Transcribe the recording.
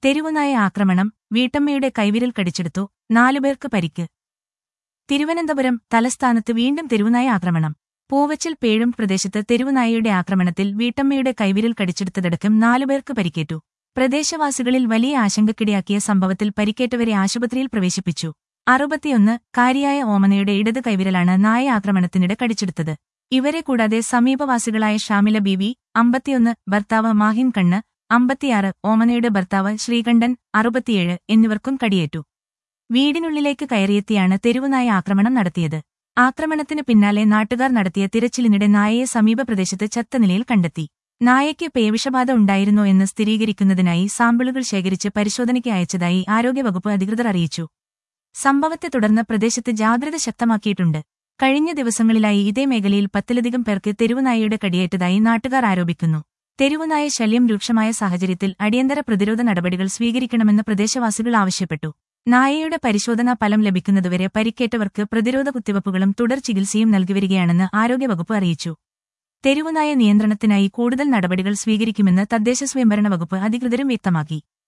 തെരുവുനായ ആക്രമണം വീട്ടമ്മയുടെ കൈവിരൽ കടിച്ചെടുത്തു നാലുപേർക്ക് പരിക്ക് തിരുവനന്തപുരം തലസ്ഥാനത്ത് വീണ്ടും തെരുവുനായ ആക്രമണം പൂവച്ചൽ പേഴും പ്രദേശത്ത് തെരുവുനായയുടെ ആക്രമണത്തിൽ വീട്ടമ്മയുടെ കൈവിരൽ കടിച്ചെടുത്തതടക്കം നാലുപേർക്ക് പരിക്കേറ്റു പ്രദേശവാസികളിൽ വലിയ ആശങ്കക്കിടയാക്കിയ സംഭവത്തിൽ പരിക്കേറ്റവരെ ആശുപത്രിയിൽ പ്രവേശിപ്പിച്ചു അറുപത്തിയൊന്ന് കാരിയായ ഓമനയുടെ ഇടത് കൈവിരലാണ് നായ ആക്രമണത്തിനിടെ കടിച്ചെടുത്തത് ഇവരെ കൂടാതെ സമീപവാസികളായ ഷാമില ബീവി അമ്പത്തിയൊന്ന് ഭർത്താവ് മാഹിൻ കണ്ണ് അമ്പത്തിയാറ് ഓമനയുടെ ഭർത്താവ് ശ്രീകണ്ഠൻ അറുപത്തിയേഴ് എന്നിവർക്കും കടിയേറ്റു വീടിനുള്ളിലേക്ക് കയറിയെത്തിയാണ് തെരുവുനായ ആക്രമണം നടത്തിയത് ആക്രമണത്തിന് പിന്നാലെ നാട്ടുകാർ നടത്തിയ തിരച്ചിലിനിടെ നായയെ സമീപ പ്രദേശത്ത് ചത്ത നിലയിൽ കണ്ടെത്തി നായയ്ക്ക് പേവിഷബാധ ഉണ്ടായിരുന്നോ എന്ന് സ്ഥിരീകരിക്കുന്നതിനായി സാമ്പിളുകൾ ശേഖരിച്ച് പരിശോധനയ്ക്ക് അയച്ചതായി ആരോഗ്യവകുപ്പ് അധികൃതർ അറിയിച്ചു സംഭവത്തെ തുടർന്ന് പ്രദേശത്ത് ജാഗ്രത ശക്തമാക്കിയിട്ടുണ്ട് കഴിഞ്ഞ ദിവസങ്ങളിലായി ഇതേ മേഖലയിൽ പത്തിലധികം പേർക്ക് തെരുവുനായയുടെ കടിയേറ്റതായി നാട്ടുകാർ ആരോപിക്കുന്നു തെരുവുനായ ശല്യം രൂക്ഷമായ സാഹചര്യത്തിൽ അടിയന്തര പ്രതിരോധ നടപടികൾ സ്വീകരിക്കണമെന്ന് പ്രദേശവാസികൾ ആവശ്യപ്പെട്ടു നായയുടെ പരിശോധനാ ഫലം ലഭിക്കുന്നതുവരെ പരിക്കേറ്റവർക്ക് പ്രതിരോധ കുത്തിവയ്പ്പുകളും തുടർ ചികിത്സയും നൽകിവരികയാണെന്ന് ആരോഗ്യവകുപ്പ് അറിയിച്ചു തെരുവുനായ നിയന്ത്രണത്തിനായി കൂടുതൽ നടപടികൾ സ്വീകരിക്കുമെന്ന് തദ്ദേശ സ്വയംഭരണ വകുപ്പ് അധികൃതരും വ്യക്തമാക്കി